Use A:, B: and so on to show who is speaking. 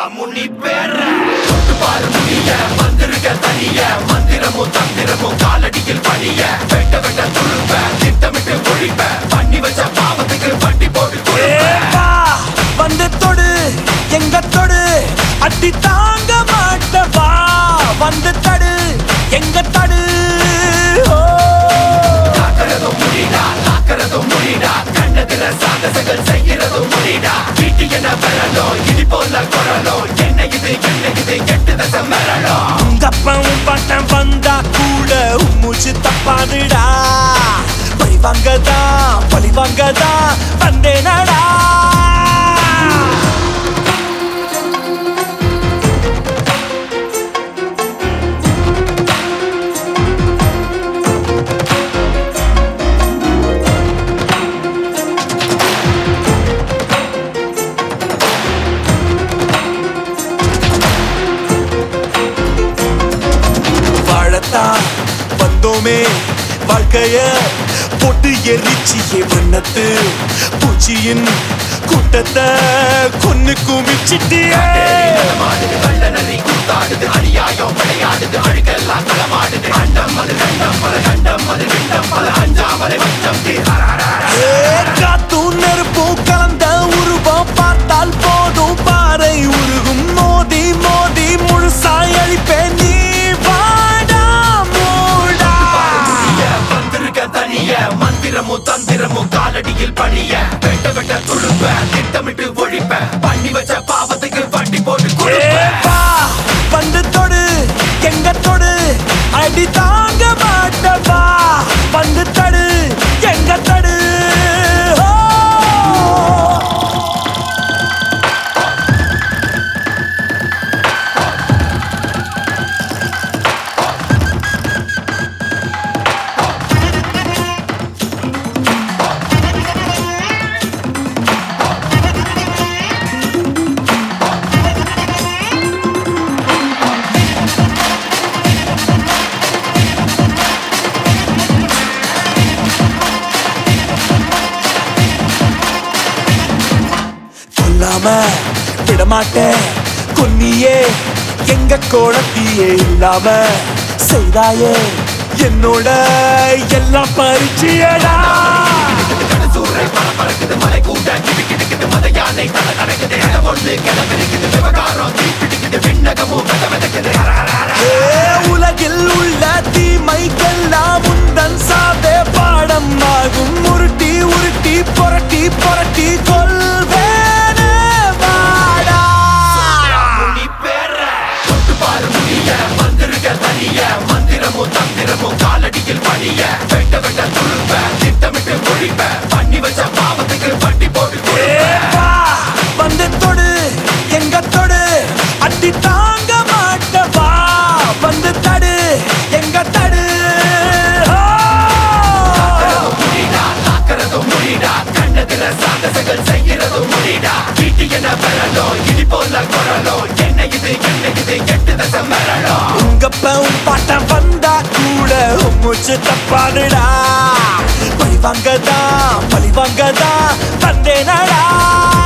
A: முனி பேர தொட்டு பாரு முடிய வந்திருக்க தனிய மந்திரமும் தந்திரமும் காலடியில் பணிய வெட்ட வெட்ட துருப்ப திட்டமிட்டு ஒழிப்ப பண்ணி வச்ச பாவத்துக்கு வட்டி போட்டு கொடுப்ப
B: ஏப்பா, வந்து தொடு எங்க தொடு அடி தாங்க மாட்டவா வந்து தடு எங்க தடு ஓ.
A: காக்கிறதும் முடிடா காக்கிறதும் முடிடா கண்ணதிர சாகசங்கள் செய்யறதும் முடிடா வீட்டு என்ன வரணும் இடி போல குரலும் என்ன இது என்ன இது கெட்டு தசை மரணும்
B: உங்க அப்பாவும் பாட்டம் வந்தா கூட மூச்சு தப்பாதுடா பழி வாங்கதா பழி வாங்கதா வந்தேனடா வாழத்தான் வந்தோமே வாழ்க்கைய போட்டு எரிச்சியே வண்ணத்து பூச்சியின் கூட்டத்தை கொன்னு குமிச்சிட்டியே
A: மாடுது வெள்ள நரி கூத்தாடுது அநியாயம் விளையாடுது அழுக்கெல்லாம் களமாடுது அண்டம் அது கண்டம் பல கண்டம் அது விண்டம் பல அஞ்சாமலை வச்சம்
B: ஏ, காத்தும் நெருப்பும் கலந்த உருவம் பார்த்தால் போதும் பாறை உருகும் மோதி மோதி முழுசாய் அழிப்பேன் நீ வாடா மூடா
A: வந்திருக்க தனிய மந்திரமும் தந்திரமும் காலடியில் பணிய வெட்ட வெட்ட துழுப்ப திட்டமிட்டு ஒழிப்ப பண்ணி வச்ச பாவத்துக்கு வட்டி போட்டு கொடுப்ப
B: ஏப்பா, வந்து தொடு எங்க தொடு அடி தாங்க மாட்டவா வந்து தடு எங்க தடு ஓ. கொல்லாம விடமாட்டேன் கொன்னியே எங்க கோலத்தியே இல்லாம செய்தாயே என்னோட எல்லாம் பரிச்சியடா
A: சூறை பல பறக்குது மலை கூட கிடு கிடுக்குது மத யானை தலை நடக்குது இட ஒண்ணு கிளம்பிருக்குது விவகாரம் தீ பிடிக்குது விண்ணகமும் வெத வெதக்குது
B: ஏ, உலகில் உள்ள தீமைக்கெல்லாம் முந்தன் சாவே பாடம் ஆகும் உருட்டி உருட்டி புரட்டி புரட்டி கொள்வேனே வாடா
A: முனி பேர தொட்டு பாரு முடிய வந்திருக்க தனிய மந்திரமும் தந்திரமும் காலடியில் பணிய வெட்ட வெட்ட துழுப்ப திட்டமிட்டு ஒழிப்ப பண்ணி வச்ச பாவத்துக்கு வட்டி போட்டு கொடுப்ப
B: ஏப்பா, வந்து தொடு எங்க தொடு அடி தாங்க மாட்டவா வந்து தடு எங்க தடு ஓ.
A: காக்கிறதும் முடிடா காக்கிறதும் முடிடா கண்ணதிர சாகசங்கள் செய்யறதும் முடிடா வீட்டு என்ன வரணும் இடி போல குரலும் என்ன இது என்ன இது கெட்டு தசை மரணும்
B: உங்க பவும் பாட்டம் வந்தா கூட மூச்சு தப்பாதுடா பழி வாங்கதா பழி வாங்கதா வந்தேனடா